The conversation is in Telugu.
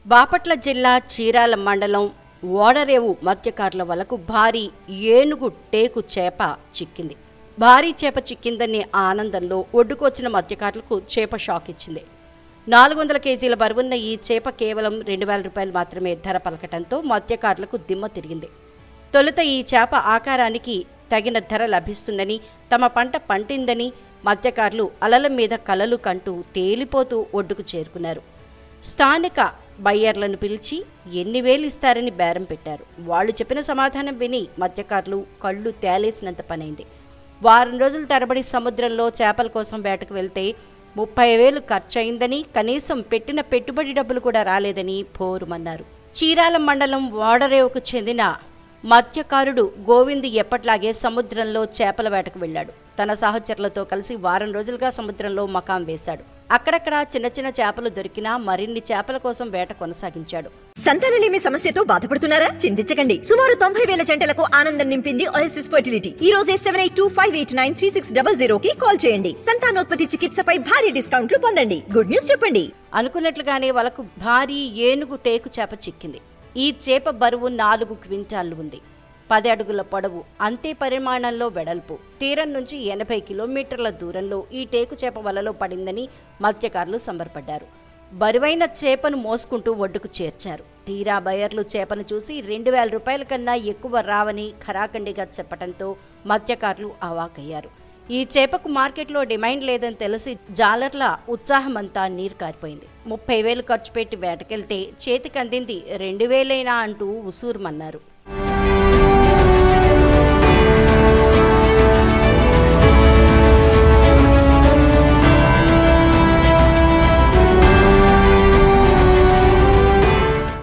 బాపట్ల జిల్లా చీరాల మండలం ఓడరేవు మత్స్యకారుల వలకు భారీ ఏనుగు టేకు చేప చిక్కింది భారీ చేప చిక్కిందనే ఆనందంలో ఒడ్డుకొచ్చిన మత్స్యకారులకు చేప షాక్ ఇచ్చింది నాలుగు వందల కేజీల బరువున్న ఈ చేప కేవలం రెండు వేల రూపాయలు మాత్రమే ధర పలకటంతో మత్స్యకారులకు దిమ్మ తిరిగింది తొలుత ఈ చేప ఆకారానికి తగిన ధర లభిస్తుందని తమ పంట పంటిందని మత్స్యకారులు అలల మీద కలలు కంటూ తేలిపోతూ ఒడ్డుకు చేరుకున్నారు స్థానిక బయ్యర్లను పిలిచి ఎన్ని వేలు ఇస్తారని బేరం పెట్టారు వాళ్ళు చెప్పిన సమాధానం విని మత్స్యకారులు కళ్ళు తేలేసినంత పనైంది వారం రోజుల తరబడి సముద్రంలో చేపల కోసం వేటకు వెళ్తే ముప్పై వేలు ఖర్చయిందని కనీసం పెట్టిన పెట్టుబడి డబ్బులు కూడా రాలేదని పోరుమన్నారు చీరాల మండలం ఓడరేవుకు చెందిన మత్స్యకారుడు గోవింద్ ఎప్పట్లాగే సముద్రంలో చేపల వేటకు వెళ్ళాడు తన సహచరులతో కలిసి వారం రోజులుగా సముద్రంలో మకాం వేశాడు అక్కడక్కడ చిన్న చిన్న చేపలు దొరికినా మరిన్ని చేపల కోసం వేట కొనసాగించాడు సంతానలేమి సమస్యతో బాధపడుతున్నారా చింతించకండి సుమారు తొంభై వేల జంటలకు ఆనందం నింపింది ఓఎస్ఎస్ ఫర్టిలిటీ ఈ రోజే seven eight two five eight nine three six double zero కి కాల్ చేయండి సంతానోత్పత్తి చికిత్సపై భారీ డిస్కౌంట్లు పొందండి గుడ్ న్యూస్ చెప్పండి అనుకున్నట్లుగానే వాళ్ళకు భారీ ఏనుగు టేకు చేప చిక్కింది ఈ చేప బరువు నాలుగు క్వింటాళ్లు ఉంది పది అడుగుల పొడవు అంతే పరిమాణంలో వెడల్పు తీరం నుంచి ఎనభై కిలోమీటర్ల దూరంలో ఈ టేకు చేప వలలో పడిందని మత్స్యకారులు సంబరపడ్డారు బరువైన చేపను మోసుకుంటూ ఒడ్డుకు చేర్చారు తీరా బయర్లు చేపను చూసి రెండు వేల రూపాయల కన్నా ఎక్కువ రావని ఖరాఖండిగా చెప్పడంతో మత్స్యకారులు అవాకయ్యారు ఈ చేపకు మార్కెట్లో డిమాండ్ లేదని తెలిసి జాలర్ల ఉత్సాహమంతా నీరు కారిపోయింది ముప్పై వేలు ఖర్చు పెట్టి వేటకెళ్తే చేతికి అందింది రెండు వేలైనా అంటూ ఉసూరుమన్నారు